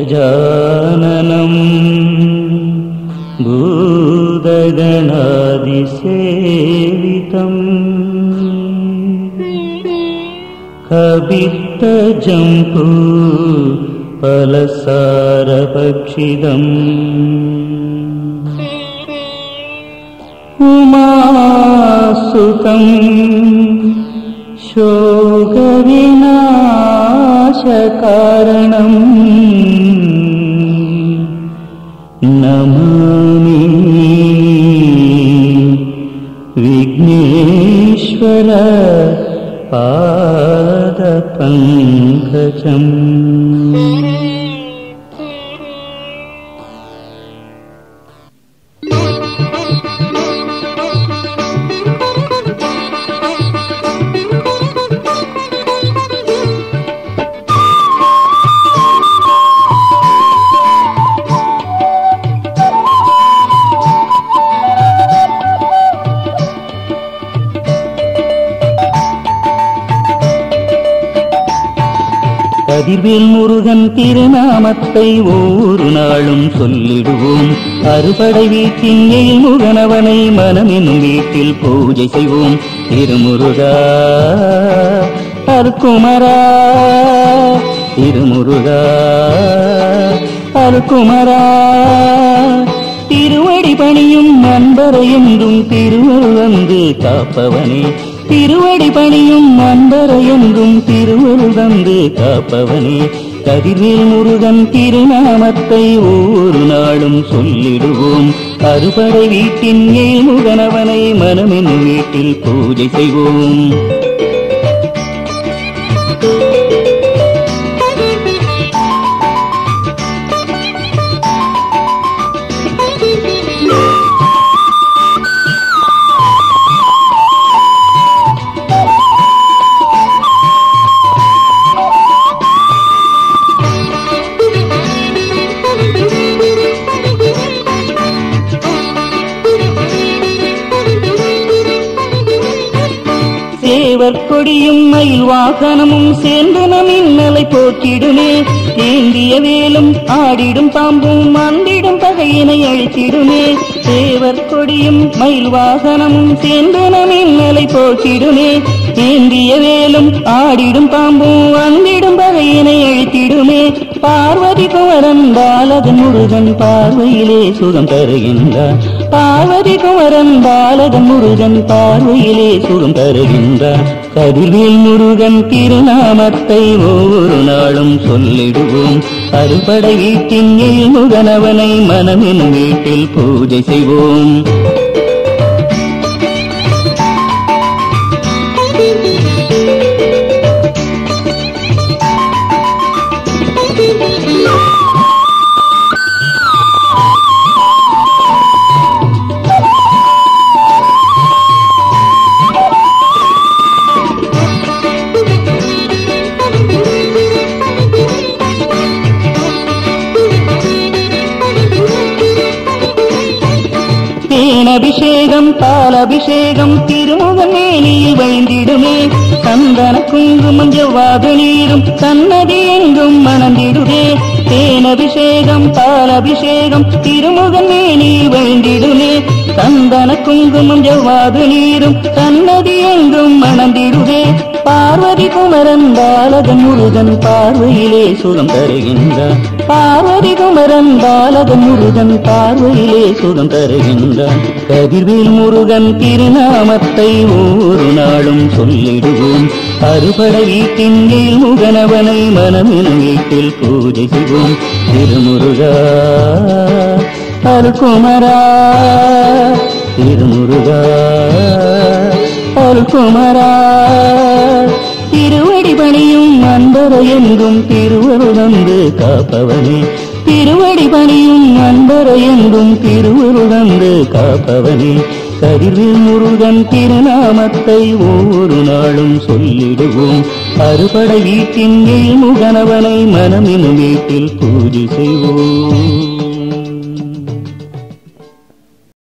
गजाननम् भूतगणादिसेवितम् कवित्तजम्पू फलसारभक्षिदम् उमासुतम् शोकविनाशकारणम् नमामि विघ्नेश्वर पादपङ्कजम् கதிர்வேல் முருகன் திருநாமத்தை ஒவ்வொரு நாளும் சொல்லிடுவோம் அறுபடை வீட்டின் முகனவனை மனமெனும் வீட்டில் பூஜை செய்வோம் திருமுருகா அருக்குமரா திருமுருகா அருக்குமரா திருவடி பணியும் அன்பரை என்றும் திருவருள் வந்து காப்பவனே திருவடி பணியும் அன்பரை என்றும் திருவருள் வந்து காப்பவனே கதிர்வேல் முருகன் திருநாமத்தை ஒவ்வொரு நாளும் சொல்லிடுவோம் அறுபடை வீட்டின் ஏமுகனவனை மனமெனும் வீட்டில் பூஜை செய்வோம் சேவர் கொடியும் மயில் வாகனமும் சேர்ந்து நம் இன்னலை போக்கிடுமே ஏந்திய வேலும் ஆடிடும் பாம்பும் மந்திடும் பகையினை அழித்திடுமே சேவர் கொடியும் மயில் வாகனமும் சேர்ந்து நம் இன்னலை போக்கிடுமே ஏந்திய வேலும் ஆடிடும் பாம்பும் வந்திடும் பகையினை அழித்திடுமே பார்வதி குமரன் பாலகன் முருகன் பார்வையிலே சுகம் தருகின்றார் பார்வதி குமரன் பாலகன் முருகன் பார்வையிலே சுகம் தருகின்றார் கதிர்வேல் முருகன் திருநாமத்தை ஒவ்வொரு நாளும் சொல்லிடுவோம் அறுபடை வீட்டின் முகனவனை மனமின் வீட்டில் பூஜை செய்வோம் தேனபிஷேகம் பாலபிஷேகம் திருமுகமேனியில் வைந்திடுமே சந்தன குங்குமம் ஜவ்வாது நீரும் சன்னதி எங்கும் மணந்திடுதே தேனபிஷேகம் பாலபிஷேகம் திருமுகமேனியில் வைந்திடுமே சந்தன குங்குமம் ஜவ்வாது நீரும் சன்னதி எங்கும் மணந்திடுதே பார்வதி குமரன் பாலகன் முருகன் பார்வையிலே சுகம் தருகின்றார் பார்வதி குமரன் பாலகன் முருகன் பார்வையிலே சுகம் தருகின்றான் கதிர்வேல் முருகன் திருநாமத்தை ஒவ்வொரு நாளும் சொல்லிடுவோம் அறுபட வீட்டின் முகனவனை மனமின் வீட்டில் பூஜை செய்வோம் திருமுருகா அருக்குமரா திருமுருகா அருக்குமரா திருவடி பணியும் அன்பரை என்றும் திருவருடந்து காப்பவனே திருவடி பணியும் அன்பரை என்றும் திருவருடந்து காப்பவனே கதிர்வேல் முருகன் திருநாமத்தை ஒவ்வொரு நாளும் சொல்லிடுவோம் அறுபடை வீட்டின் முகனவனை மனமின் வீட்டில் பூஜை செய்வோம்